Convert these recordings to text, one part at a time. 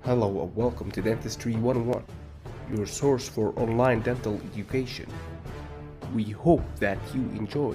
Hello and welcome to Dentistry 101, your source for online dental education. We hope that you enjoy.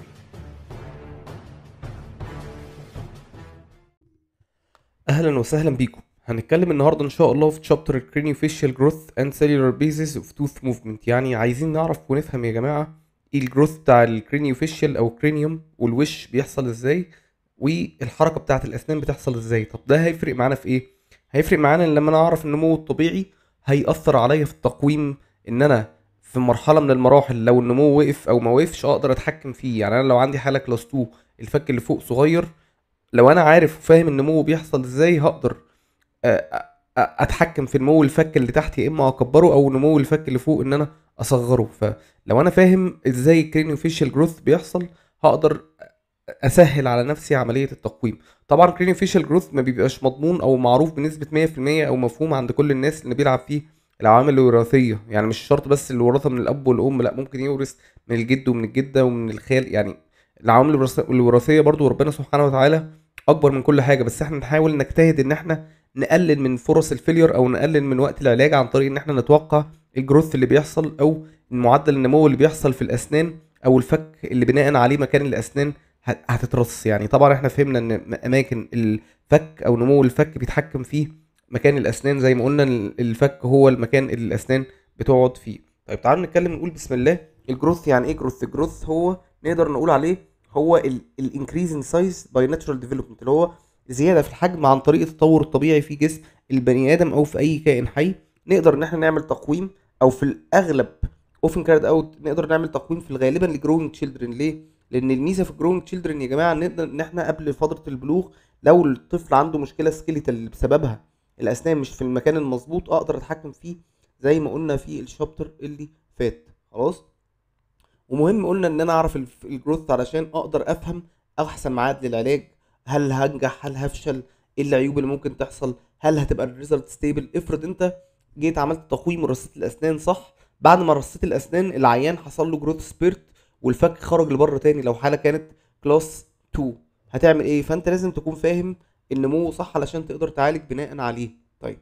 اهلا وسهلا بيكم هنتكلم النهارده ان شاء الله في تشابتر Craniofacial Growth and Cellular Basis of Tooth Movement يعني عايزين نعرف ونفهم يا جماعه ايه الجروث بتاع الكرينيوفيشال او الكرينيوم والوش بيحصل ازاي والحركه بتاعه الاسنان بتحصل ازاي طب ده هيفرق معانا في ايه هيفرق معانا إن لما انا اعرف النمو الطبيعي هيأثر عليا في التقويم ان انا في مرحله من المراحل لو النمو وقف او ما وقفش اقدر اتحكم فيه يعني انا لو عندي حاله كلاس 2 الفك اللي فوق صغير لو انا عارف وفاهم النمو بيحصل ازاي هقدر آه، آه، اتحكم في نمو الفك اللي تحت يا اما اكبره او نمو الفك اللي فوق ان انا اصغره فلو انا فاهم ازاي الكرينيوفيشال جروث بيحصل هقدر اسهل على نفسي عمليه التقويم طبعا كرينيوفيشال جروث ما بيبقاش مضمون او معروف بنسبه 100% او مفهوم عند كل الناس اللي بيلعب فيه العوامل الوراثيه يعني مش شرط بس الوراثه من الاب والام لا ممكن يورث من الجد ومن الجده ومن الخال يعني العوامل الوراث- الوراثيه برضو ربنا سبحانه وتعالى اكبر من كل حاجه بس احنا نحاول نجتهد ان احنا نقلل من فرص الفيلير او نقلل من وقت العلاج عن طريق ان احنا نتوقع الجروث اللي بيحصل او معدل النمو اللي بيحصل في الاسنان او الفك اللي بناء عليه مكان الاسنان ه- هتترص يعني طبعا احنا فهمنا ان م- اماكن الفك او نمو الفك بيتحكم فيه مكان الاسنان زي ما قلنا ال- الفك هو المكان اللي الاسنان بتقعد فيه طيب تعالوا نتكلم نقول بسم الله الجروث يعني ايه جروث الجروث هو نقدر نقول عليه هو الانكريزنج سايز باي ناتشورال ديفلوبمنت اللي هو زياده في الحجم عن طريق التطور الطبيعي في جسم البني ادم او في اي كائن حي نقدر ان احنا نعمل تقويم او في الاغلب اوفن كارد اوت نقدر نعمل تقويم في الغالبا لجروينج تشيلدرن ليه لان الميزه في الجروينج تشيلدرن يا جماعه نقدر ان احنا قبل فتره البلوغ لو الطفل عنده مشكله سكيليتال اللي بسببها الاسنان مش في المكان المظبوط اقدر اتحكم فيه زي ما قلنا في الشابتر اللي فات خلاص ومهم قلنا ان انا اعرف الف- الجروث علشان اقدر افهم احسن ميعاد للعلاج هل هنجح هل هفشل ايه العيوب اللي ممكن تحصل هل هتبقى الريزلت ستيبل افرض انت جيت عملت تقويم ورصيت الاسنان صح بعد ما رصيت الاسنان العيان حصل له جروث سبيرت والفك خرج لبره تاني لو حاله كانت كلاس 2 هتعمل ايه فانت لازم تكون فاهم النمو صح علشان تقدر تعالج بناء عليه طيب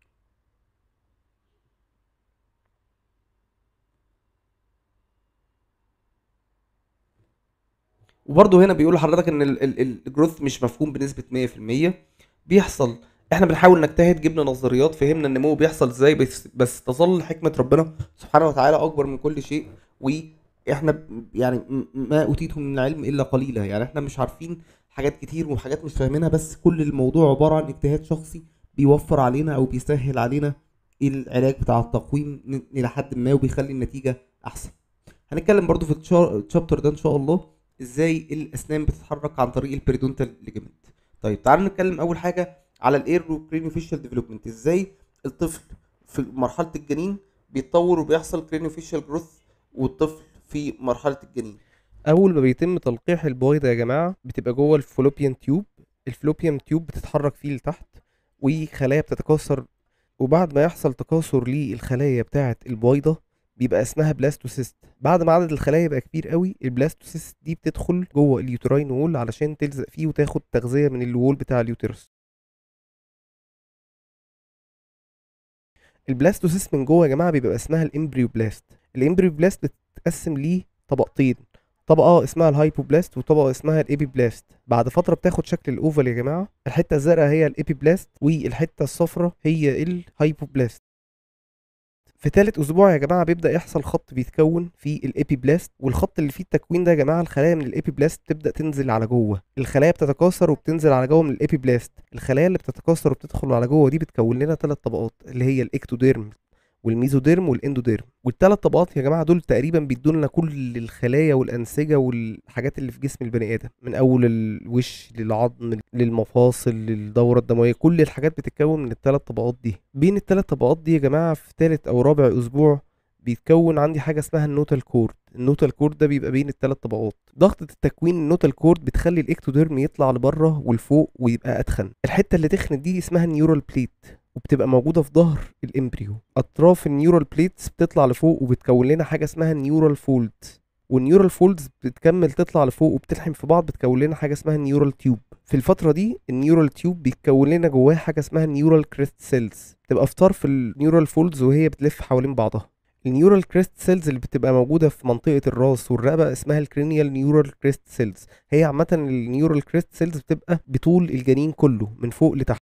وبرضه هنا بيقول لحضرتك ان ال- ال- ال- الجروث مش مفهوم بنسبة 100% بيحصل احنا بنحاول نجتهد جبنا نظريات فهمنا النمو بيحصل ازاي بس بس تظل حكمة ربنا سبحانه وتعالى اكبر من كل شيء واحنا ب- يعني م- ما اوتيتم من العلم الا قليلا يعني احنا مش عارفين حاجات كتير وحاجات مش فاهمينها بس كل الموضوع عبارة عن اجتهاد شخصي بيوفر علينا او بيسهل علينا العلاج بتاع التقويم ن- الى حد ما وبيخلي النتيجة احسن هنتكلم برضو في الشابتر ده ان شاء الله ازاي الاسنان بتتحرك عن طريق البريدونتال ليجمنت طيب تعالوا نتكلم اول حاجه على الايرو كرينيوفيشال ديفلوبمنت ازاي الطفل في مرحله الجنين بيتطور وبيحصل كرينيوفيشال جروث والطفل في مرحله الجنين اول ما بيتم تلقيح البويضه يا جماعه بتبقى جوه الفلوبيان تيوب الفلوبيان تيوب بتتحرك فيه لتحت وخلايا بتتكاثر وبعد ما يحصل تكاثر للخلايا بتاعه البويضه بيبقى اسمها بلاستوسيست بعد ما عدد الخلايا يبقى كبير قوي البلاستوسيست دي بتدخل جوه اليوتراين وول علشان تلزق فيه وتاخد تغذيه من الوول بتاع اليوترس البلاستوسيست من جوه يا جماعه بيبقى اسمها الامبريوبلاست الامبريوبلاست بتتقسم ليه طبقتين طبقه اسمها الهايبوبلاست وطبقه اسمها الابيبلاست بعد فتره بتاخد شكل الاوفال يا جماعه الحته الزرقاء هي الابيبلاست والحته الصفراء هي الهايبوبلاست في تالت اسبوع يا جماعه بيبدا يحصل خط بيتكون في الابيبلاست والخط اللي فيه التكوين ده يا جماعه الخلايا من الابيبلاست تبدا تنزل على جوه الخلايا بتتكاثر وبتنزل على جوه من الابيبلاست الخلايا اللي بتتكاثر وبتدخل على جوه دي بتكون لنا ثلاث طبقات اللي هي الاكتوديرم والميزوديرم والاندوديرم والثلاث طبقات يا جماعه دول تقريبا بيدوا لنا كل الخلايا والانسجه والحاجات اللي في جسم البني ادم من اول الوش للعظم للمفاصل للدوره الدمويه كل الحاجات بتتكون من الثلاث طبقات دي بين الثلاث طبقات دي يا جماعه في ثالث او رابع اسبوع بيتكون عندي حاجه اسمها النوتال كورد النوتال كورد ده بيبقى بين الثلاث طبقات ضغطة التكوين النوتال كورد بتخلي الاكتوديرم يطلع لبره ولفوق ويبقى اتخن الحته اللي تخنت دي اسمها النيورال بليت وبتبقى موجوده في ظهر الامبريو اطراف النيورال بليتس بتطلع لفوق وبتكون لنا حاجه اسمها النيورال فولد والنيورال فولدز بتكمل تطلع لفوق وبتلحم في بعض بتكون لنا حاجه اسمها نيورال تيوب في الفتره دي النيورال تيوب بيتكون لنا جواها حاجه اسمها نيورال كريست سيلز بتبقى في طرف النيورال فولدز وهي بتلف حوالين بعضها النيورال كريست سيلز اللي بتبقى موجوده في منطقه الراس والرقبه اسمها الكرينيال نيورال كريست سيلز هي عامه النيورال كريست سيلز بتبقى بطول الجنين كله من فوق لتحت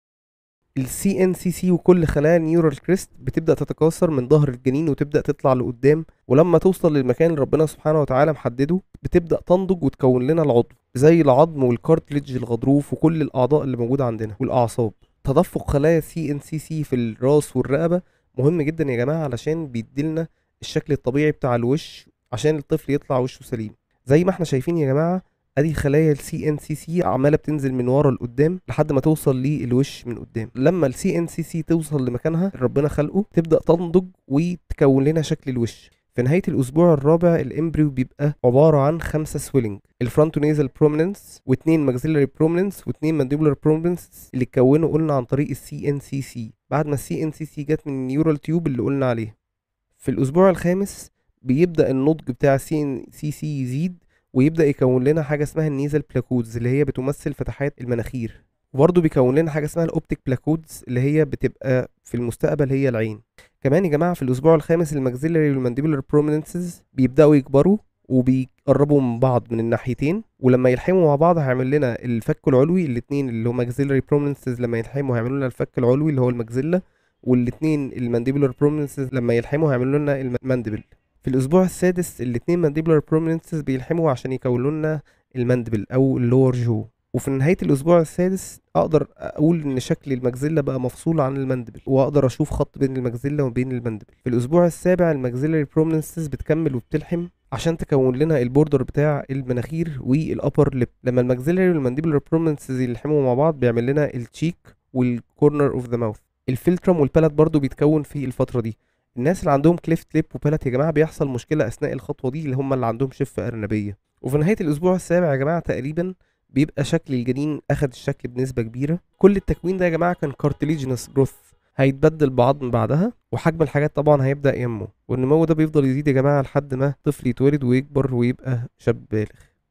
السي ان سي سي وكل خلايا النيورال كريست بتبدا تتكاثر من ظهر الجنين وتبدا تطلع لقدام ولما توصل للمكان اللي ربنا سبحانه وتعالى محدده بتبدا تنضج وتكون لنا العضو زي العظم والكارتليج الغضروف وكل الاعضاء اللي موجوده عندنا والاعصاب تدفق خلايا سي ان سي سي في الراس والرقبه مهم جدا يا جماعه علشان بيديلنا الشكل الطبيعي بتاع الوش عشان الطفل يطلع وشه سليم زي ما احنا شايفين يا جماعه ادي خلايا السي ان سي سي عماله بتنزل من ورا لقدام لحد ما توصل للوش من قدام لما السي ان سي سي توصل لمكانها اللي ربنا خلقه تبدا تنضج وتكون لنا شكل الوش في نهايه الاسبوع الرابع الامبريو بيبقى عباره عن خمسه سويلنج الفرونتو نيزل بروميننس واثنين ماكسيلاري بروميننس واثنين مانديبولار بروميننس اللي اتكونوا قلنا عن طريق السي ان سي سي بعد ما السي ان سي سي جت من النيورال تيوب اللي قلنا عليه في الاسبوع الخامس بيبدا النضج بتاع السي ان سي سي يزيد ويبدا يكون لنا حاجه اسمها النيزل بلاكودز اللي هي بتمثل فتحات المناخير وبرضه بيكون لنا حاجه اسمها الاوبتيك بلاكودز اللي هي بتبقى في المستقبل هي العين كمان يا جماعه في الاسبوع الخامس الماكسيلاري والمانديبولار بروميننسز بيبداوا يكبروا وبيقربوا من بعض من الناحيتين ولما يلحموا مع بعض هيعمل لنا الفك العلوي الاثنين اللي هو ماكسيلاري بروميننسز لما يلحموا هيعملوا لنا الفك العلوي اللي هو الماكسيلا والاثنين المانديبولار بروميننسز لما يلحموا هيعملوا لنا المانديبل في الاسبوع السادس الاثنين مانديبولار بروميننسز بيلحموا عشان يكونوا لنا الماندبل او اللور جو وفي نهاية الأسبوع السادس أقدر أقول إن شكل المجزلة بقى مفصول عن المندبل وأقدر أشوف خط بين المجزلة وبين المندبل في الأسبوع السابع المجزلة برومنسز بتكمل وبتلحم عشان تكون لنا البوردر بتاع المناخير والأبر ليب لما المجزلة والمانديبولار برومنسز يلحموا مع بعض بيعمل لنا التشيك والكورنر اوف ذا ماوث الفلترم والبالات برضو بيتكون في الفترة دي الناس اللي عندهم كليفت ليب وبالات يا جماعة بيحصل مشكلة أثناء الخطوة دي اللي هم اللي عندهم شفة أرنبية وفي نهاية الأسبوع السابع يا جماعة تقريبا بيبقى شكل الجنين اخد الشكل بنسبه كبيره كل التكوين ده يا جماعه كان كارتليجينس جروث هيتبدل بعظم بعدها وحجم الحاجات طبعا هيبدا ينمو والنمو ده بيفضل يزيد يا جماعه لحد ما طفل يتولد ويكبر ويبقى شاب بالغ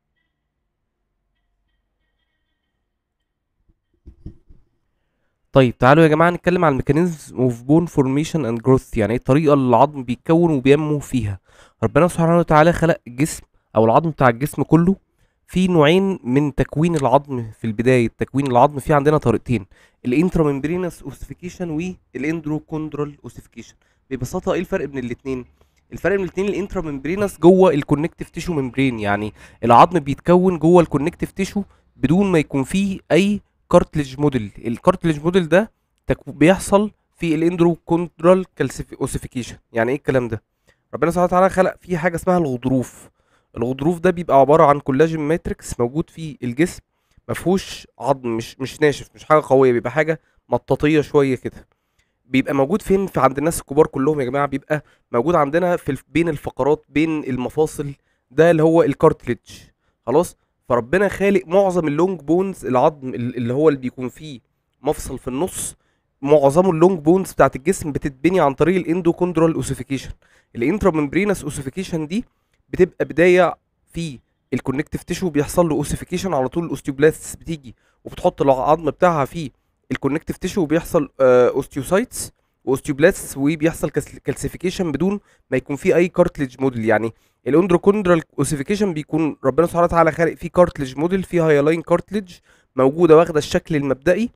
طيب تعالوا يا جماعه نتكلم عن الميكانيزم اوف بون فورميشن اند جروث يعني ايه الطريقه اللي العظم بيتكون وبينمو فيها ربنا سبحانه وتعالى خلق الجسم او العظم بتاع الجسم كله في نوعين من تكوين العظم في البدايه تكوين العظم في عندنا طريقتين الانتراممبرينس اوسيفيكيشن والاندروكوندرال اوسيفيكيشن ببساطه ايه الفرق بين الاثنين الفرق بين الاثنين الانتراممبرينس جوه الكونكتيف تيشو ممبرين يعني العظم بيتكون جوه الكونكتيف تيشو بدون ما يكون فيه اي كارتلج موديل الكارتلج موديل ده بيحصل في الاندروكوندرال اوسيفيكيشن يعني ايه الكلام ده ربنا سبحانه وتعالى خلق فيه حاجه اسمها الغضروف الغضروف ده بيبقى عباره عن كولاجين ماتريكس موجود في الجسم ما فيهوش عظم مش مش ناشف مش حاجه قويه بيبقى حاجه مطاطيه شويه كده بيبقى موجود فين في عند الناس الكبار كلهم يا جماعه بيبقى موجود عندنا في بين الفقرات بين المفاصل ده اللي هو الكارتليج خلاص فربنا خالق معظم اللونج بونز العظم اللي هو اللي بيكون فيه مفصل في النص معظمه اللونج بونز بتاعت الجسم بتتبني عن طريق الاندوكوندرال اوسيفيكيشن الانتراممبرينس اوسيفيكيشن دي بتبقى بدايه في الكونكتيف تيشو بيحصل له اوسيفيكيشن على طول الاوستيوبلاستس بتيجي وبتحط العظم بتاعها في الكونكتيف تيشو وبيحصل اوستيوسايتس واوستيوبلاستس وبيحصل كالسيفيكيشن بدون ما يكون في اي كارتلج موديل يعني الاندروكوندرال اوسيفيكيشن بيكون ربنا سبحانه وتعالى خالق فيه كارتلج موديل فيه هايلاين كارتلج موجوده واخده الشكل المبدئي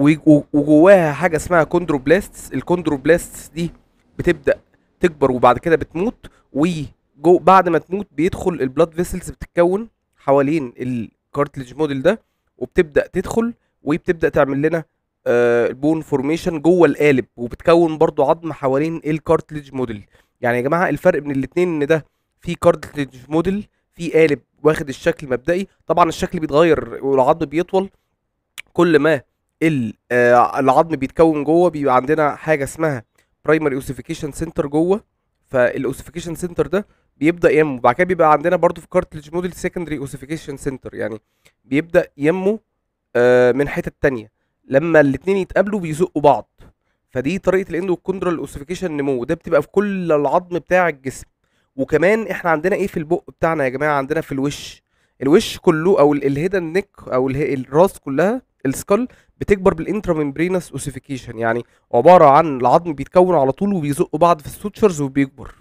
وجواها حاجه اسمها كوندروبلاستس الكوندروبلاستس دي بتبدا تكبر وبعد كده بتموت و جو بعد ما تموت بيدخل البلاد فيسلز بتتكون حوالين الكارتلج موديل ده وبتبدا تدخل وبتبدا تعمل لنا آه البون فورميشن جوه القالب وبتكون برضو عظم حوالين الكارتلج موديل يعني يا جماعه الفرق بين الاثنين ان ده في كارتلج موديل في قالب واخد الشكل المبدئي طبعا الشكل بيتغير والعظم بيطول كل ما آه العظم بيتكون جوه بيبقى عندنا حاجه اسمها برايمري اوسيفيكيشن سنتر جوه فالاوسيفيكيشن سنتر ده بيبدا ينمو بعد كده بيبقى عندنا برضو في كارتلج موديل سكندري اوسيفيكيشن سنتر يعني بيبدا ينمو آه من حتت تانية لما الاثنين يتقابلوا بيزقوا بعض فدي طريقه الاندوكوندرال اوسيفيكيشن نمو ده بتبقى في كل العظم بتاع الجسم وكمان احنا عندنا ايه في البق بتاعنا يا جماعه عندنا في الوش الوش كله او الهيدن نيك او اله- الراس كلها السكال بتكبر بالانتراممبرينس اوسيفيكيشن يعني عباره عن العظم بيتكون على طول وبيزقوا بعض في السوتشرز وبيكبر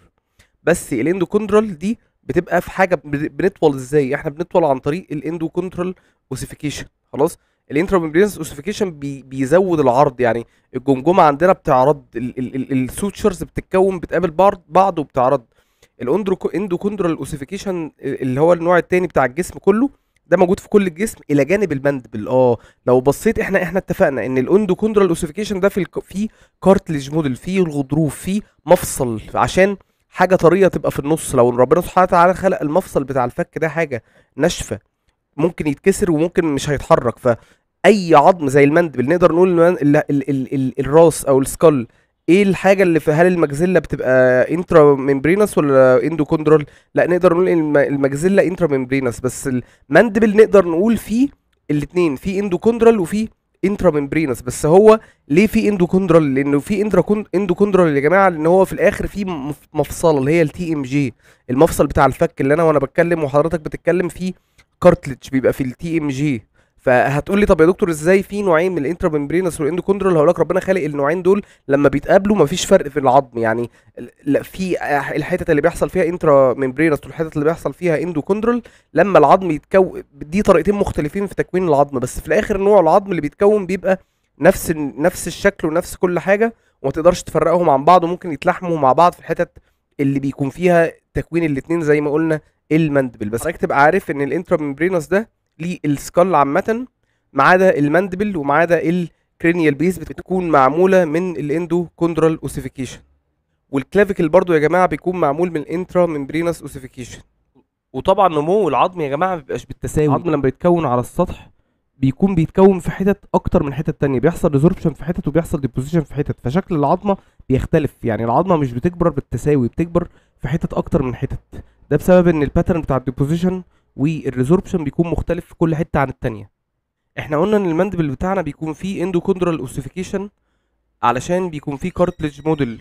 بس الاندوكوندرال دي بتبقى في حاجه بن- بنطول ازاي احنا بنطول عن طريق الاندوكوندرال اوسيفيكيشن خلاص الانتراممبرينس اوسيفيكيشن بي بيزود العرض يعني الجمجمه عندنا بتعرض السوتشرز بتتكون بتقابل بعض بعض وبتعرض الاندوكوندرال اوسيفيكيشن اللي هو النوع التاني بتاع الجسم كله ده موجود في كل الجسم الى جانب المندبل اه لو بصيت احنا احنا اتفقنا ان الاندوكوندرال اوسيفيكيشن ده في الك... في كارتليج موديل في الغضروف في مفصل عشان حاجه طريه تبقى في النص لو ربنا سبحانه وتعالى خلق المفصل بتاع الفك ده حاجه ناشفه ممكن يتكسر وممكن مش هيتحرك فاي عظم زي المندبل نقدر نقول المن- ال ال ال ال الراس او السكال ايه الحاجه اللي في هل المجزله بتبقى انترا ممبرينس ولا اندوكوندرال لا نقدر نقول الم- المجزله انترا ممبرينس بس المندبل نقدر نقول فيه الاثنين في اندوكوندرال وفي انترا ممبرينس بس هو ليه في اندوكوندرال لانه في انترا اندوكوندرال يا جماعه لان هو في الاخر في مف- مفصله اللي هي التي ام جي المفصل بتاع الفك اللي انا وانا بتكلم وحضرتك بتتكلم فيه كارتلج بيبقى في التي ام جي فهتقول لي طب يا دكتور ازاي في نوعين من الانترا ممبرينس والاندوكوندرال هقول لك ربنا خالق النوعين دول لما بيتقابلوا مفيش فرق في العظم يعني ال- لا في الحتت اللي بيحصل فيها انترا ممبرينس والحتت اللي بيحصل فيها اندوكوندرال لما العظم يتكون دي طريقتين مختلفين في تكوين العظم بس في الاخر نوع العظم اللي بيتكون بيبقى نفس ال- نفس الشكل ونفس كل حاجه وما تقدرش تفرقهم عن بعض وممكن يتلاحموا مع بعض في الحتت اللي بيكون فيها تكوين الاتنين زي ما قلنا المندبل بس حضرتك تبقى عارف ان الانترا ممبرينس ده ليه السكال عامه ما عدا المندبل وما عدا الكرينيال بيز بتكون معموله من الاندوكوندرال اوسيفيكيشن والكلافيكل برضو يا جماعه بيكون معمول من الانترا ممبرينس اوسيفيكيشن وطبعا نمو العظم يا جماعه ما بيبقاش بالتساوي العظم لما بيتكون على السطح بيكون بيتكون في حتت اكتر من حتت تانية بيحصل ريزوربشن في حتت وبيحصل ديبوزيشن في حتت فشكل العظمه بيختلف يعني العظمه مش بتكبر بالتساوي بتكبر في حتت اكتر من حتت ده بسبب ان الباترن بتاع الديبوزيشن والريزوربشن بيكون مختلف في كل حته عن التانية احنا قلنا ان المندبل بتاعنا بيكون فيه اندوكوندرال اوسيفيكيشن علشان بيكون فيه كارتلج موديل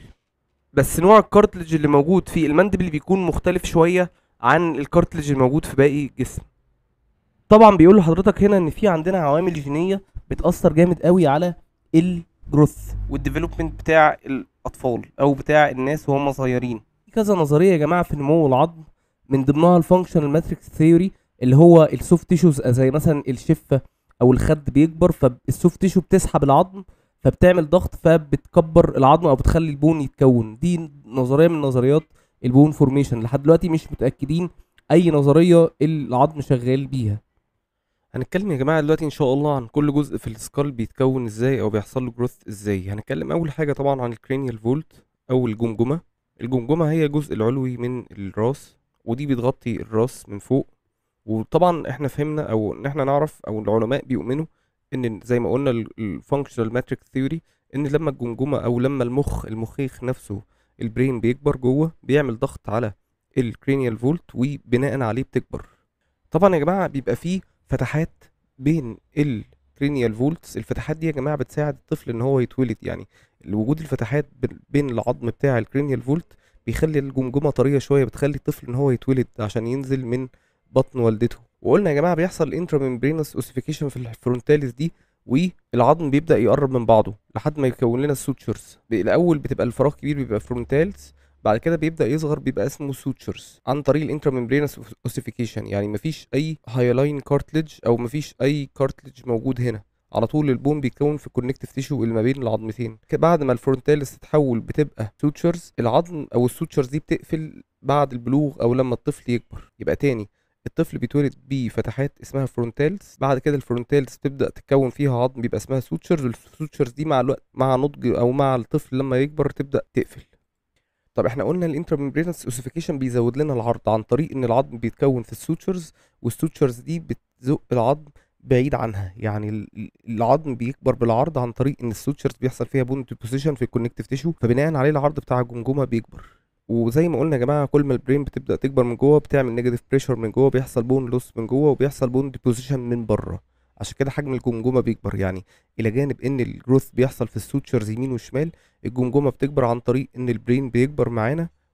بس نوع الكارتلج اللي موجود في المندبل بيكون مختلف شويه عن الكارتلج الموجود في باقي الجسم طبعا بيقول لحضرتك هنا ان في عندنا عوامل جينيه بتاثر جامد قوي على الجروث والديفلوبمنت بتاع الاطفال او بتاع الناس وهم صغيرين في كذا نظريه يا جماعه في نمو العظم من ضمنها الفانكشنال ماتريكس ثيوري اللي هو السوفت تيشوز زي مثلا الشفه او الخد بيكبر فالسوفت تيشو بتسحب العظم فبتعمل ضغط فبتكبر العظم او بتخلي البون يتكون دي نظريه من نظريات البون فورميشن لحد دلوقتي مش متاكدين اي نظريه العظم شغال بيها هنتكلم يا جماعه دلوقتي ان شاء الله عن كل جزء في السكال بيتكون ازاي او بيحصل له جروث ازاي هنتكلم اول حاجه طبعا عن الكرينيال فولت او الجمجمه الجمجمه هي الجزء العلوي من الراس ودي بتغطي الراس من فوق وطبعا احنا فهمنا او ان احنا نعرف او العلماء بيؤمنوا ان زي ما قلنا الفانكشنال ماتريك ثيوري ان لما الجمجمه او لما المخ المخيخ نفسه البرين بيكبر جوه بيعمل ضغط على الكرينيال فولت وبناء عليه بتكبر طبعا يا جماعه بيبقى فيه فتحات بين الكرينيال فولتس الفتحات دي يا جماعه بتساعد الطفل ان هو يتولد يعني وجود الفتحات بين- بين العظم بتاع الكرينيال فولت بيخلي الجمجمه طريه شويه بتخلي الطفل ان هو يتولد عشان ينزل من بطن والدته وقلنا يا جماعه بيحصل انترا ممبرينس اوسيفيكيشن في الفرونتاليس دي والعظم بيبدا يقرب من بعضه لحد ما يكون لنا السوتشرز الاول بتبقى الفراغ كبير بيبقى فرونتالز بعد كده بيبدا يصغر بيبقى اسمه سوتشرز عن طريق الانترا ممبرينس اوسيفيكيشن يعني مفيش اي هايلاين كارتلج او مفيش اي كارتلج موجود هنا على طول البون بيتكون في الكونكتيف تيشو اللي ما بين العظمتين ك- بعد ما الفرونتاليس تتحول بتبقى سوتشرز العظم او السوتشرز دي بتقفل بعد البلوغ او لما الطفل يكبر يبقى تاني الطفل بيتولد بفتحات اسمها فرونتالز بعد كده الفرونتالز تبدا تتكون فيها عظم بيبقى اسمها سوتشرز والسوتشرز دي مع الوقت مع نضج او مع الطفل لما يكبر تبدا تقفل طب احنا قلنا الانترممبرينس اوسيفيكيشن بيزود لنا العرض عن طريق ان العظم بيتكون في السوتشرز والسوتشرز دي بتزق العظم بعيد عنها يعني ال- ال- العظم بيكبر بالعرض عن طريق ان السوتشرز بيحصل فيها بون ديبوزيشن في الكونكتيف تيشو فبناء عليه العرض بتاع الجمجمه بيكبر وزي ما قلنا يا جماعه كل ما البرين بتبدا تكبر من جوه بتعمل نيجاتيف بريشر من جوه بيحصل بون لوس من جوه وبيحصل بون ديبوزيشن من بره عشان كده حجم الجمجمه بيكبر يعني الى جانب ان الجروث بيحصل في السوتشرز يمين وشمال الجمجمه بتكبر عن طريق ان البرين بيكبر معانا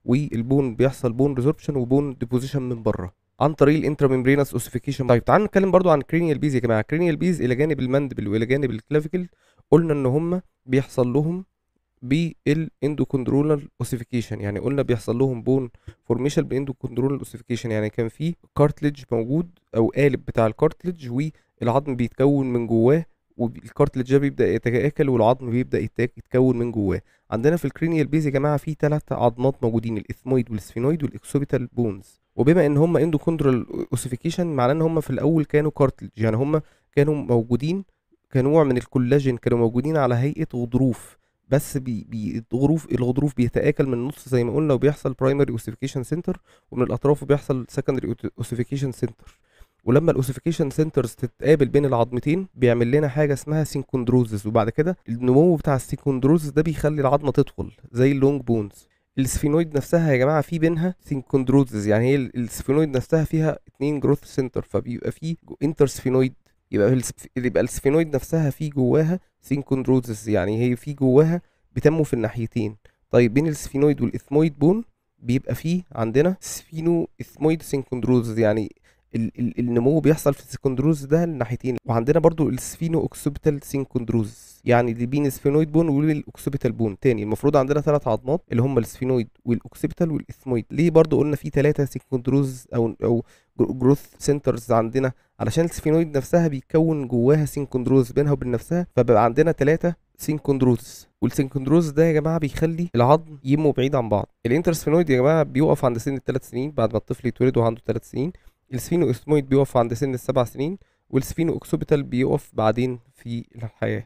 والبون بيحصل بون ريزوربشن وبون ديبوزيشن من بره عن طريق الانتراممبرينس اوسيفيكيشن طيب تعالوا نتكلم برضو عن الكرينيال بيز يا جماعه الكرينيال بيز الى جانب المندبل والى جانب الكلافيكل قلنا ان هم بيحصل لهم بالاندوكوندرولال اوسيفيكيشن يعني قلنا بيحصل لهم بون فورميشن بالاندوكوندرولال اوسيفيكيشن يعني كان في كارتلج موجود او قالب بتاع الكارتلج والعظم بيتكون من جواه والكارتلج ده بيبدا يتاكل والعظم بيبدا يتاك- يتكون من جواه عندنا في الكرينيال بيز يا جماعه في ثلاث عظمات موجودين الاثمويد والسفينويد والاكسوبيتال بونز وبما ان هم اندوكوندرال اوسيفيكيشن معناه ان هم في الاول كانوا كارتلج يعني هم كانوا موجودين كنوع من الكولاجين كانوا موجودين على هيئه غضروف بس بي بي الغضروف الغضروف بيتآكل من النص زي ما قلنا وبيحصل برايمري اوسيفيكيشن سنتر ومن الاطراف بيحصل سكندري اوسيفيكيشن سنتر ولما الاوسيفيكيشن سنترز تتقابل بين العظمتين بيعمل لنا حاجه اسمها سينكوندروزس وبعد كده النمو بتاع السينكوندروزس ده بيخلي العظمه تطول زي اللونج بونز السفينويد نفسها يا جماعه في بينها سينكوندروزس يعني هي ال- السفينويد نفسها فيها اتنين جروث سنتر فبيبقى في انتر سفينويد يبقى السف- يبقى السفينويد نفسها في جواها سينكوندروزس يعني هي في جواها بتنمو في الناحيتين طيب بين السفينويد والاثمويد بون بيبقى فيه عندنا سفينو اثمويد سينكوندروزس يعني ال ال النمو بيحصل في السيكوندروز ده الناحيتين وعندنا برضو السفينو اوكسوبيتال سينكوندروز يعني دي بين السفينويد بون والاوكسوبيتال بون تاني المفروض عندنا ثلاث عظمات اللي هم السفينويد والاوكسوبيتال والاثمويد ليه برضو قلنا في ثلاثه سيكوندروز او او جروث سنترز عندنا علشان السفينويد نفسها بيكون جواها سينكوندروز بينها وبين نفسها فبقى عندنا ثلاثه سينكوندروز والسينكوندروز ده يا جماعه بيخلي العظم ينمو بعيد عن بعض الانترسفينويد يا جماعه بيقف عند سن الثلاث سنين بعد ما الطفل يتولد وعنده ثلاث سنين السفينو اسمويد بيقف عند سن السبع سنين والسفينو اوكسوبيتال بيقف بعدين في الحياة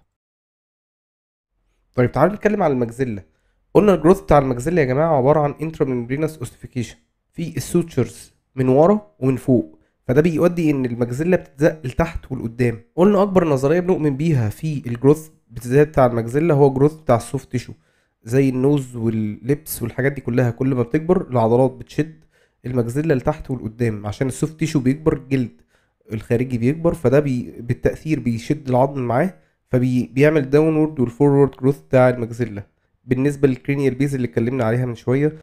طيب تعالوا نتكلم عن المجزلة قلنا الجروث بتاع المجزلة يا جماعة عبارة عن انتراممبرينس اوستيفيكيشن في السوتشرز من ورا ومن فوق فده بيؤدي ان المجزلة بتتزق لتحت ولقدام قلنا اكبر نظرية بنؤمن بيها في الجروث بالذات بتاع المجزلة هو الجروث بتاع السوفت تيشو زي النوز واللبس والحاجات دي كلها كل ما بتكبر العضلات بتشد المجزله لتحت ولقدام عشان السوفت تيشو بيكبر الجلد الخارجي بيكبر فده بي بالتاثير بيشد العظم معاه فبيعمل داونورد والفورورد جروث بتاع المجزله بالنسبه للكرينيال بيز اللي اتكلمنا عليها من شويه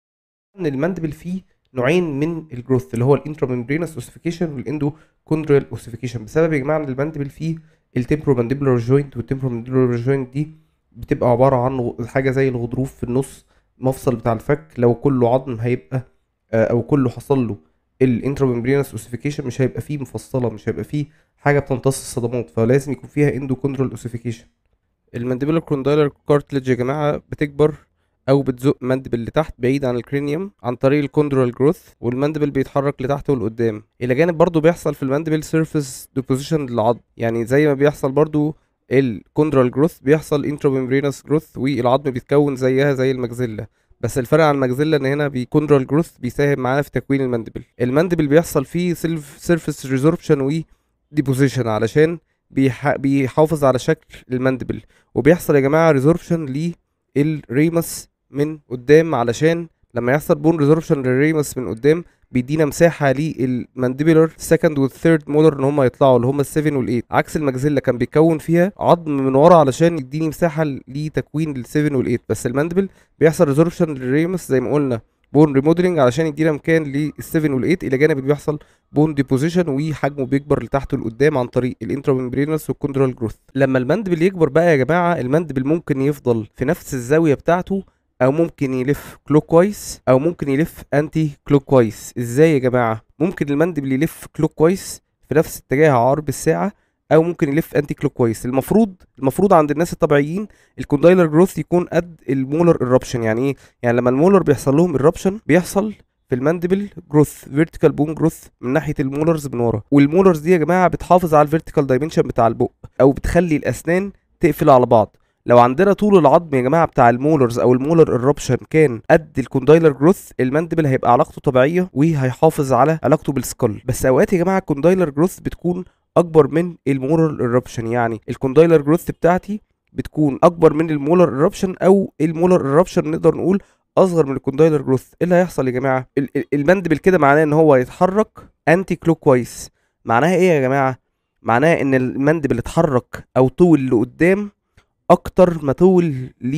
ان الماندبل فيه نوعين من الجروث اللي هو الانتراممبرينس اوسيفيكيشن والاندو كوندرال اوسيفيكيشن بسبب يا جماعه ان الماندبل فيه التمبرومانديبولار جوينت والتمبرومانديبولار جوينت دي بتبقى عباره عن غ- حاجه زي الغضروف في النص مفصل بتاع الفك لو كله عظم هيبقى آه، او كله حصل له الانتراممبرينس اوسيفيكيشن مش هيبقى فيه مفصله مش هيبقى فيه حاجه بتمتص الصدمات فلازم يكون فيها اندوكوندرال اوسيفيكيشن المانديبولار كروندايلر كارتلج يا جماعه بتكبر او بتزق ماندبل لتحت بعيد عن الكرينيوم عن طريق الكوندرال جروث والماندبل بيتحرك لتحت ولقدام الى جانب برضو بيحصل في الماندبل سيرفيس ديبوزيشن للعظم يعني زي ما بيحصل برضو الكوندرال جروث بيحصل انتراممبرينس جروث والعظم بيتكون زيها زي المجزله بس الفرق عن المجزله ان هنا بيكوندرال جروث بيساهم معانا في تكوين الماندبل الماندبل بيحصل فيه سيلف سيرفيس ريزوربشن و ديبوزيشن علشان بيح... بيحافظ على شكل الماندبل وبيحصل يا جماعه ريزوربشن للريمس من قدام علشان لما يحصل بون ريزوربشن للريمس من قدام بيدينا مساحه للمانديبولار سكند والثيرد مولر ان هم يطلعوا اللي هم ال7 وال8 عكس المجزله كان بيكون فيها عظم من ورا علشان يديني مساحه لتكوين ال7 وال8 بس الماندبل بيحصل ريزوربشن للريمس زي ما قلنا بون ريموديلنج علشان يدينا مكان لل7 وال8 الى جانب اللي بيحصل بون ديبوزيشن وحجمه بيكبر لتحت ولقدام عن طريق الانتراممبرينس والكوندرال جروث لما الماندبل يكبر بقى يا جماعه الماندبل ممكن يفضل في نفس الزاويه بتاعته او ممكن يلف كلوك وايز او ممكن يلف انتي كلوك وايز ازاي يا جماعه ممكن الماندبل يلف كلوك وايز في نفس اتجاه عقارب الساعه او ممكن يلف انتي كلوك وايز المفروض المفروض عند الناس الطبيعيين الكوندايلر جروث يكون قد المولر ايربشن يعني ايه يعني لما المولر بيحصل لهم ايربشن بيحصل في الماندبل جروث فيرتيكال بون جروث من ناحيه المولرز من ورا والمولرز دي يا جماعه بتحافظ على الفيرتيكال دايمنشن بتاع البق او بتخلي الاسنان تقفل على بعض لو عندنا طول العظم يا جماعه بتاع المولرز او المولر ايربشن كان قد الكوندايلر جروث الماندبل هيبقى علاقته طبيعيه وهيحافظ على علاقته بالسكال بس اوقات يا جماعه الكوندايلر جروث بتكون اكبر من المولر ايربشن يعني الكوندايلر جروث بتاعتي بتكون اكبر من المولر ايربشن او المولر ايربشن نقدر نقول اصغر من الكوندايلر جروث ايه اللي هيحصل يا جماعه ال- ال- الماندبل كده معناه ان هو يتحرك انتي كلوك وايز معناها ايه يا جماعه معناها ان الماندبل اتحرك او طول لقدام اكتر ما طول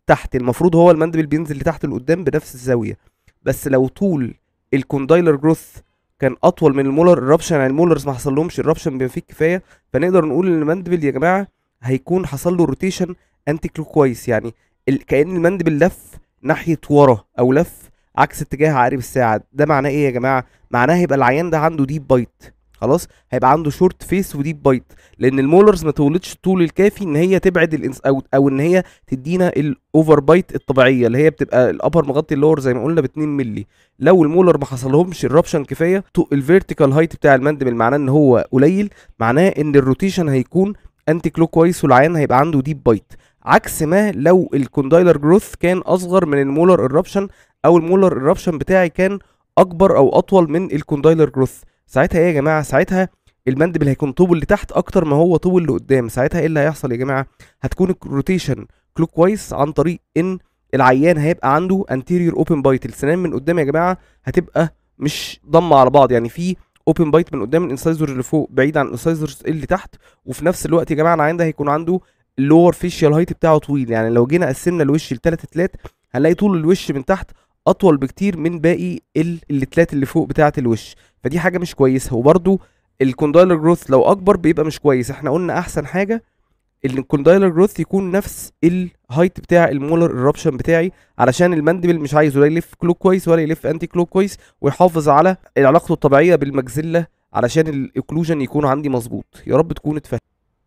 تحت المفروض هو المندبل بينزل لتحت لقدام بنفس الزاويه بس لو طول الكوندايلر جروث كان اطول من المولر الرابشن يعني المولرز ما حصلهمش الرابشن بما فيه الكفايه فنقدر نقول ان المندبل يا جماعه هيكون حصل له روتيشن انتي كلوك كويس يعني ال... كان المندبل لف ناحيه ورا او لف عكس اتجاه عقارب الساعه ده معناه ايه يا جماعه معناه هيبقى العيان ده عنده ديب بايت خلاص هيبقى عنده شورت فيس وديب بايت لان المولرز ما تولدش الطول الكافي ان هي تبعد الانس او او ان هي تدينا الاوفر بايت الطبيعيه اللي هي بتبقى الابر مغطي اللور زي ما قلنا ب 2 مللي لو المولر ما حصلهمش الرابشن كفايه الفيرتيكال هايت بتاع المندبل معناه ان هو قليل معناه ان الروتيشن هيكون انتي كلوك وايز والعيان هيبقى عنده ديب بايت عكس ما لو الكوندايلر جروث كان اصغر من المولر الرابشن او المولر الرابشن بتاعي كان اكبر او اطول من الكوندايلر جروث ساعتها ايه يا جماعه ساعتها المندبل هيكون طول لتحت اكتر ما هو طول لقدام ساعتها ايه اللي هيحصل يا جماعه هتكون الروتيشن كلوك كويس عن طريق ان العيان هيبقى عنده انتيريور اوبن بايت السنان من قدام يا جماعه هتبقى مش ضمه على بعض يعني في اوبن بايت من قدام الانسايزر اللي فوق بعيد عن الانسايزرز اللي تحت وفي نفس الوقت يا جماعه العيان ده هيكون عنده اللور فيشيال هايت بتاعه طويل يعني لو جينا قسمنا الوش لثلاث تلات هنلاقي طول الوش من تحت اطول بكتير من باقي التلات اللي فوق بتاعه الوش فدي حاجه مش كويسه وبرده الكوندايلر جروث لو اكبر بيبقى مش كويس احنا قلنا احسن حاجه ان الكوندايلر جروث يكون نفس الهايت بتاع المولر الرابشن بتاعي علشان المندبل مش عايزه لا يلف كلوك كويس ولا يلف انتي كلوك كويس ويحافظ على علاقته الطبيعيه بالمجزله علشان الاوكلوجن يكون عندي مظبوط يا رب تكون اتفهم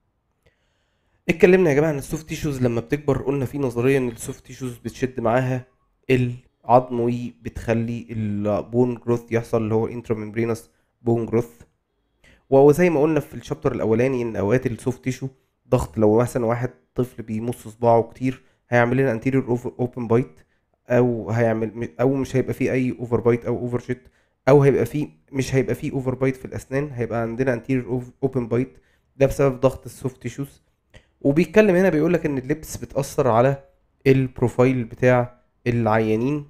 اتكلمنا يا جماعه عن السوفت تيشوز لما بتكبر قلنا في نظريه ان السوفت تيشوز بتشد معاها العظم وبتخلي البون جروث يحصل اللي هو انتراممبرينس بون جروث وزي ما قلنا في الشابتر الاولاني ان اوقات السوفت تيشو ضغط لو مثلا واحد طفل بيمص صباعه كتير هيعمل لنا انتيريور اوبن بايت او هيعمل او مش هيبقى فيه اي اوفر بايت او اوفر شيت او هيبقى فيه مش هيبقى فيه اوفر بايت في الاسنان هيبقى عندنا انتيريور اوبن بايت ده بسبب ضغط السوفت تيشوز وبيتكلم هنا بيقول لك ان اللبس بتاثر على البروفايل بتاع العيانين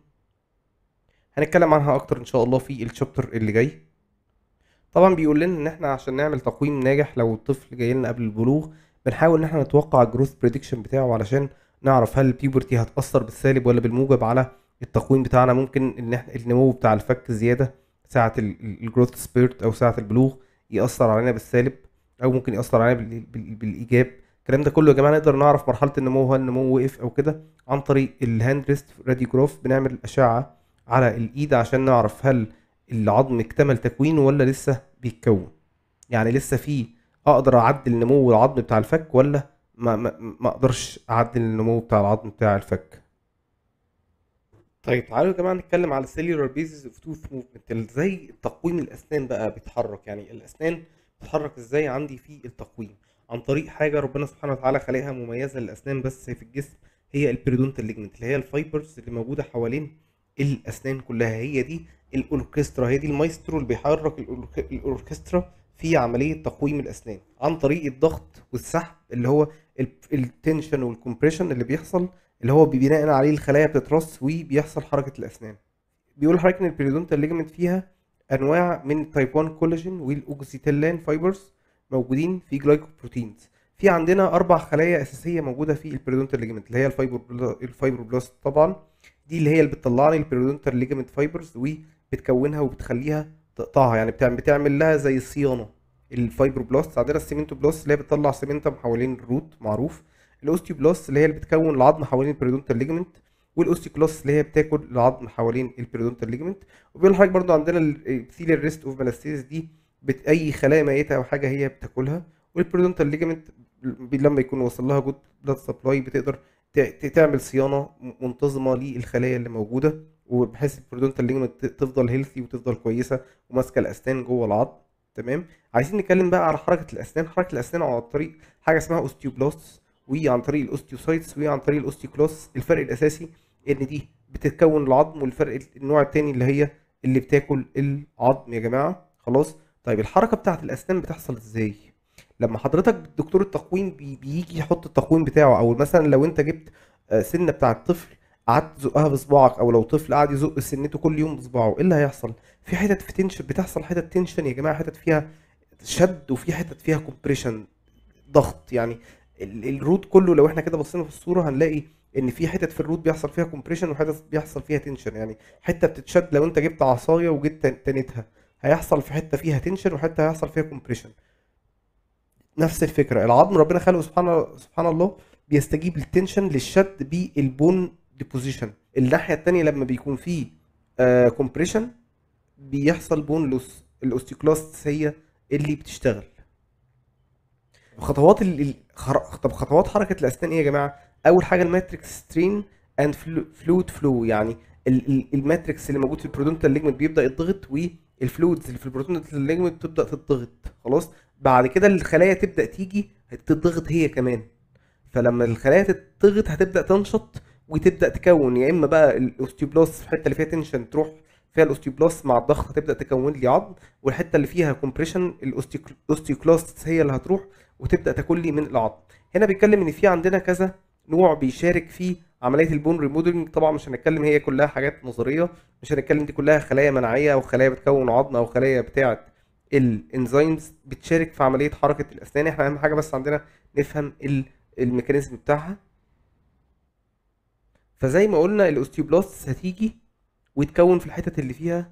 هنتكلم عنها اكتر ان شاء الله في الشابتر اللي جاي طبعا بيقول لنا ان احنا عشان نعمل تقويم ناجح لو الطفل جاي لنا قبل البلوغ بنحاول ان احنا نتوقع الجروث بريدكشن بتاعه علشان نعرف هل البيوبرتي هتاثر بالسالب ولا بالموجب على التقويم بتاعنا ممكن ان احنا النمو بتاع الفك زياده ساعه الجروث سبيرت او ساعه البلوغ ياثر علينا بالسالب او ممكن ياثر علينا بالايجاب الكلام ده كله يا جماعه نقدر نعرف مرحله النمو هل النمو وقف او كده عن طريق الهاند ريست راديوجراف بنعمل اشعه على الايد عشان نعرف هل العظم اكتمل تكوينه ولا لسه بيتكون يعني لسه في اقدر اعدل نمو العظم بتاع الفك ولا ما ما, ما اقدرش اعدل النمو بتاع العظم بتاع الفك طيب تعالوا يا جماعه نتكلم على السيلولار بيزز اوف توث موفمنت ازاي تقويم الاسنان بقى بيتحرك يعني الاسنان بتتحرك ازاي عندي في التقويم عن طريق حاجه ربنا سبحانه وتعالى خلقها مميزه للاسنان بس في الجسم هي البريدونتال ليجمنت اللي هي الفايبرز اللي موجوده حوالين الاسنان كلها هي دي الاوركسترا هي دي المايسترو اللي بيحرك الاوركسترا في عمليه تقويم الاسنان عن طريق الضغط والسحب اللي هو التنشن والكمبريشن اللي بيحصل اللي هو بناء عليه الخلايا بتترص وبيحصل حركه الاسنان بيقول لحضرتك ان البريدونتال ليجمنت فيها انواع من تايب 1 كولاجين والاوكسيتيلان فايبرز موجودين في جلايكوبروتينز في عندنا اربع خلايا اساسيه موجوده في البريدونتال ليجمنت اللي هي الفايبر الفايبروبلاست طبعا دي اللي هي اللي بتطلع لي البريدونتال ليجمنت فايبرز وبتكونها وبتخليها تقطعها يعني بتعمل بتعمل لها زي صيانه الفايبروبلاست عندنا السيمنتوبلاست اللي هي بتطلع سيمنتم حوالين الروت معروف الاوستيوبلاست اللي هي اللي بتكون العظم حوالين البريدونتال ليجمنت والاوستيكلاست اللي هي بتاكل العظم حوالين البريدونتال ليجمنت وبيقول لحضرتك برضو عندنا الثيلر ريست اوف مالاستيز دي بت اي خلايا ميته او حاجه هي بتاكلها والبريدونتال ليجمنت لما يكون وصل لها جود بلاد سبلاي بتقدر تعمل صيانه منتظمه للخلايا اللي موجوده وبحيث البريدونتال ليجمنت تفضل هيلثي وتفضل كويسه وماسكه الاسنان جوه العظم تمام عايزين نتكلم بقى على حركه الاسنان حركه الاسنان عن طريق حاجه اسمها اوستيوبلاست وعن طريق الاوستيوسايتس وعن طريق الاوستيوكلاس الفرق الاساسي ان دي بتتكون العظم والفرق النوع التاني اللي هي اللي بتاكل العظم يا جماعه خلاص طيب الحركه بتاعه الاسنان بتحصل ازاي لما حضرتك دكتور التقويم بي بيجي يحط التقويم بتاعه او مثلا لو انت جبت سنه بتاع الطفل قعدت تزقها بصباعك او لو طفل قعد يزق سنته كل يوم بصباعه ايه اللي هيحصل في حتت في تنشن بتحصل حتت تنشن يا جماعه حتت فيها شد وفي حتت فيها كومبريشن ضغط يعني الروت كله لو احنا كده بصينا في الصوره هنلاقي ان في حتت في الروت بيحصل فيها كومبريشن وحتت بيحصل فيها تنشن يعني حته بتتشد لو انت جبت عصايه وجيت تن- تنتها هيحصل في حته فيها تنشن وحته هيحصل فيها كومبريشن نفس الفكره العظم ربنا خلقه سبحان سبحان الله بيستجيب للتنشن للشد بالبون ديبوزيشن الناحيه التانيه لما بيكون فيه كومبريشن بيحصل بون لوس الاوستيوكلاست هي اللي بتشتغل خطوات ال... ال- خر... طب خطوات حركه الاسنان ايه يا جماعه اول حاجه الماتريكس سترين اند فلويد فلو يعني ال... ال... الماتريكس اللي موجود في البرودونتال ليجمنت بيبدا يتضغط والفلويدز اللي في البرودونتال ليجمنت بتبدا تتضغط خلاص بعد كده الخلايا تبدا تيجي تتضغط هي كمان فلما الخلايا تتضغط هتبدا تنشط وتبدا تكون يا اما بقى الاوستيوبلاست في الحته اللي فيها تنشن تروح فيها الاوستيوبلاست مع الضغط هتبدا تكون لي عظم والحته اللي فيها كومبريشن الاوستيوكلاست هي اللي هتروح وتبدا تاكل لي من العظم هنا بيتكلم ان في عندنا كذا نوع بيشارك في عمليه البون ريموديلنج طبعا مش هنتكلم هي كلها حاجات نظريه مش هنتكلم دي كلها خلايا مناعيه او خلايا بتكون عظم او خلايا بتاعه الانزيمز بتشارك في عمليه حركه الاسنان احنا اهم حاجه بس عندنا نفهم ال- الميكانيزم بتاعها فزي ما قلنا الاوستيوبلاست هتيجي وتكون في الحتت اللي فيها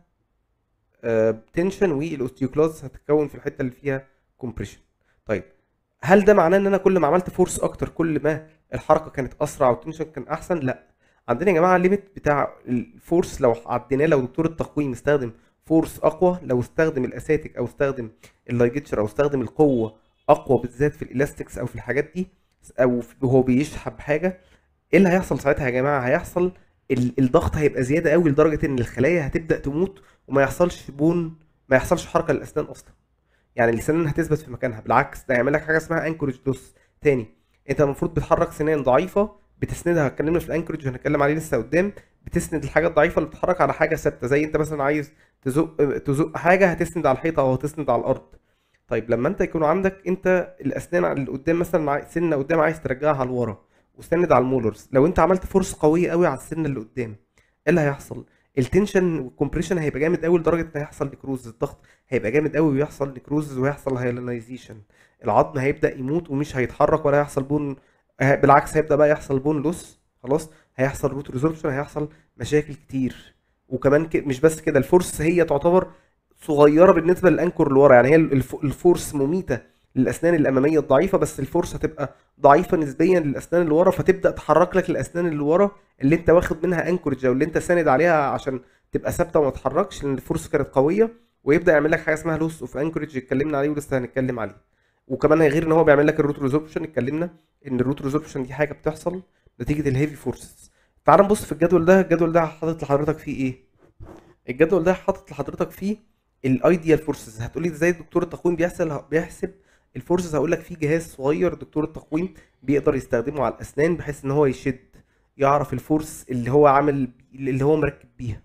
تنشن والاوستيوكلاست هتتكون في الحته اللي فيها كومبريشن طيب هل ده معناه ان انا كل ما عملت فورس اكتر كل ما الحركه كانت اسرع والتنشن كان احسن لا عندنا يا جماعه الليميت بتاع الفورس لو عديناه لو دكتور التقويم استخدم فورس اقوى لو استخدم الاساتيك او استخدم اللايجيتشر او استخدم القوه اقوى بالذات في الالاستكس او في الحاجات دي او في- وهو بيسحب حاجه ايه اللي هيحصل ساعتها يا جماعه هيحصل ال- الضغط هيبقى زياده قوي لدرجه ان الخلايا هتبدا تموت وما يحصلش بون ما يحصلش حركه للاسنان اصلا يعني السنان هتثبت في مكانها بالعكس ده هيعمل لك حاجه اسمها انكورج لوس تاني انت المفروض بتحرك سنان ضعيفه بتسندها اتكلمنا في الانكورج هنتكلم عليه لسه قدام بتسند الحاجه الضعيفه اللي بتتحرك على حاجه ثابته زي انت مثلا عايز تزق تزق حاجه هتسند على الحيطه او هتسند على الارض طيب لما انت يكون عندك انت الاسنان اللي قدام مثلا عاي- سنه قدام عايز ترجعها لورا وسند على المولرز لو انت عملت فورس قويه قوي على السنه اللي قدام ايه اللي هيحصل التنشن والكمبريشن هيبقى جامد قوي لدرجه ان هيحصل نكروز الضغط هيبقى جامد قوي ويحصل نكروز ويحصل هايلينايزيشن العظم هيبدا يموت ومش هيتحرك ولا هيحصل بون ه- بالعكس هيبدا بقى يحصل بون لوس خلاص هيحصل روت ريزوربشن هيحصل مشاكل كتير وكمان ك... مش بس كده الفورس هي تعتبر صغيره بالنسبه للانكور اللي ورا يعني هي الف... الفورس مميته للاسنان الاماميه الضعيفه بس الفورس هتبقى ضعيفه نسبيا للاسنان اللي ورا فتبدا تحرك لك الاسنان اللي ورا اللي انت واخد منها انكورج او اللي انت ساند عليها عشان تبقى ثابته وما تتحركش لان الفورس كانت قويه ويبدا يعمل لك حاجه اسمها لوس اوف انكورج اتكلمنا عليه ولسه هنتكلم عليه وكمان غير ان هو بيعمل لك الروت ريزوربشن اتكلمنا ان الروت ريزوربشن دي حاجه بتحصل نتيجه الهيفي فورسز تعال نبص في الجدول ده الجدول ده حاطط لحضرتك فيه ايه الجدول ده حاطط لحضرتك فيه الايديال فورسز هتقولي ازاي دكتور التقويم بيحسب بيحسب الفورسز هقول لك في جهاز صغير دكتور التقويم بيقدر يستخدمه على الاسنان بحيث ان هو يشد يعرف الفورس اللي هو عامل اللي هو مركب بيها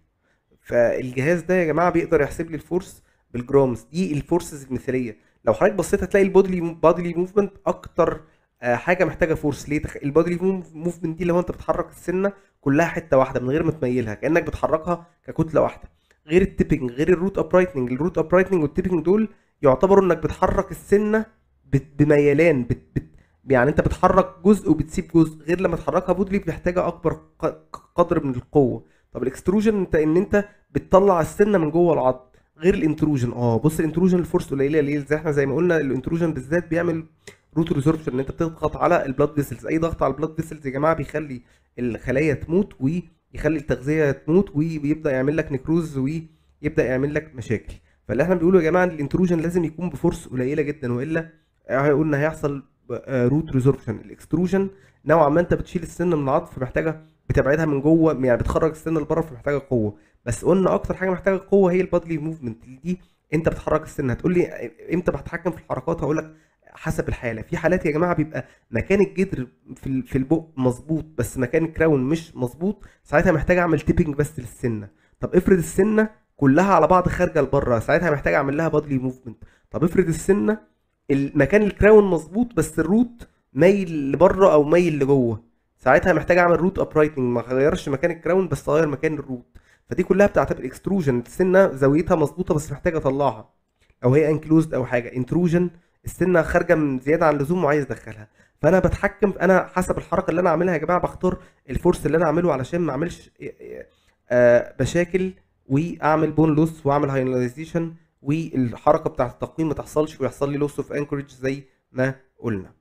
فالجهاز ده يا جماعه بيقدر يحسب لي الفورس بالجرامز دي الفورسز المثاليه لو حضرتك بصيت هتلاقي البودلي بودلي موفمنت اكتر آه، حاجه محتاجه فورس ليه تخ... البودلي موفمنت دي اللي هو انت بتحرك السنه كلها حته واحده من غير ما تميلها كانك بتحركها ككتله واحده غير التيبنج غير الروت ابرايتنج الروت ابرايتنج والتيبنج دول يعتبروا انك بتحرك السنه بت- بميلان بت... بت... يعني انت بتحرك جزء وبتسيب جزء غير لما تحركها بودلي محتاجه اكبر ق- قدر من القوه طب الاكستروجن انت ان انت بتطلع السنه من جوه العظم غير الانتروجن اه بص الانتروجن الفورس قليله ليه زي احنا زي ما قلنا الانتروجن بالذات بيعمل روت ريزوربشن ان انت بتضغط على البلاد فيسلز اي ضغط على البلاد فيسلز يا جماعه بيخلي الخلايا تموت ويخلي التغذيه تموت ويبدا يعمل لك نكروز ويبدا يعمل لك مشاكل فاللي احنا بنقوله يا جماعه ان الانتروجن لازم يكون بفورس قليله جدا والا قلنا هيحصل روت ريزوربشن الاكستروجن نوعا ما انت بتشيل السن من العظم فمحتاجه بتبعدها من جوه يعني بتخرج السن لبره فمحتاجه قوه بس قلنا اكتر حاجه محتاجه قوه هي البادلي موفمنت دي انت بتحرك السن هتقول لي امتى بتحكم في الحركات هقول لك حسب الحاله في حالات يا جماعه بيبقى مكان الجدر في ال- في البق مظبوط بس مكان الكراون مش مظبوط ساعتها محتاج اعمل تيبنج بس للسنه طب افرض السنه كلها على بعض خارجه لبره ساعتها محتاج اعمل لها بادلي موفمنت طب افرض السنه المكان الكراون مظبوط بس الروت مايل لبره او مايل لجوه ساعتها محتاج اعمل روت ابرايتنج ما اغيرش مكان الكراون بس اغير مكان الروت فدي كلها بتعتبر اكستروجن السنه زاويتها مظبوطه بس محتاجه اطلعها او هي انكلوزد او حاجه انتروجن السنه خارجه من زياده عن اللزوم وعايز ادخلها فانا بتحكم انا حسب الحركه اللي انا عاملها يا جماعه بختار الفورس اللي انا اعمله علشان ما اعملش آه، مشاكل واعمل بون لوس واعمل هايلايزيشن والحركه بتاعه التقويم ما تحصلش ويحصل لي لوس اوف انكورج زي ما قلنا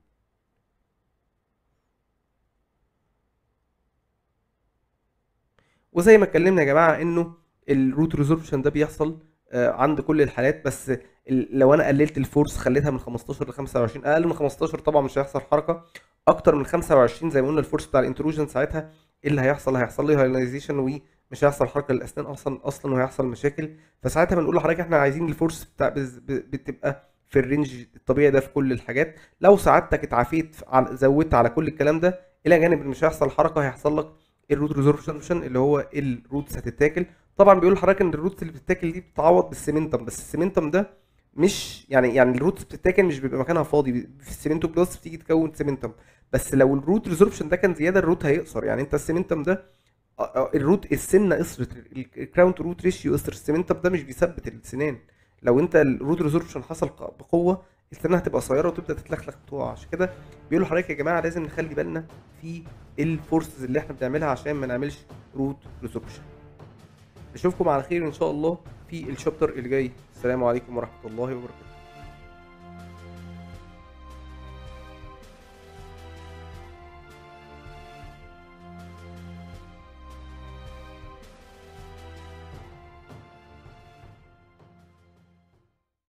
وزي ما اتكلمنا يا جماعه انه الروت ريزوربشن ده بيحصل آه، عند كل الحالات بس ال- لو انا قللت الفورس خليتها من 15 ل 25 اقل من 15 طبعا مش هيحصل حركه اكتر من 25 زي ما قلنا الفورس بتاع الانتروجن ساعتها ايه اللي هيحصل هيحصل لي هايلايزيشن ومش هيحصل حركه للاسنان اصلا اصلا وهيحصل مشاكل فساعتها بنقول لحضرتك احنا عايزين الفورس بتاع بز- ب- بتبقى في الرينج الطبيعي ده في كل الحاجات لو سعادتك اتعافيت على زودت على كل الكلام ده الى جانب ان مش هيحصل حركه هيحصل لك الروت ريزوربشن اللي هو الروتس هتتاكل طبعا بيقول لحضرتك ان الروتس اللي بتتاكل دي بتتعوض بالسيمنتم بس السيمنتم ده مش يعني يعني الروتس بتتاكل مش بيبقى مكانها فاضي في السيمنتو بلس بتيجي تكون سيمنتم بس لو الروت ريزوربشن ده كان زياده الروت هيقصر يعني انت السيمنتم ده آه، آه، الروت السنه قصرت الكراون تو روت ريشيو قصر السيمنتم ده مش بيثبت السنان لو انت الروت ريزوربشن حصل ق- بقوه السنه هتبقى قصيره وتبدا تتلخلخ تقع عشان كده بيقولوا لحضرتك يا جماعه لازم نخلي بالنا في الفورسز اللي احنا بنعملها عشان ما نعملش روت ريزوربشن نشوفكم على خير ان شاء الله في الشابتر اللي جاي السلام عليكم ورحمه الله وبركاته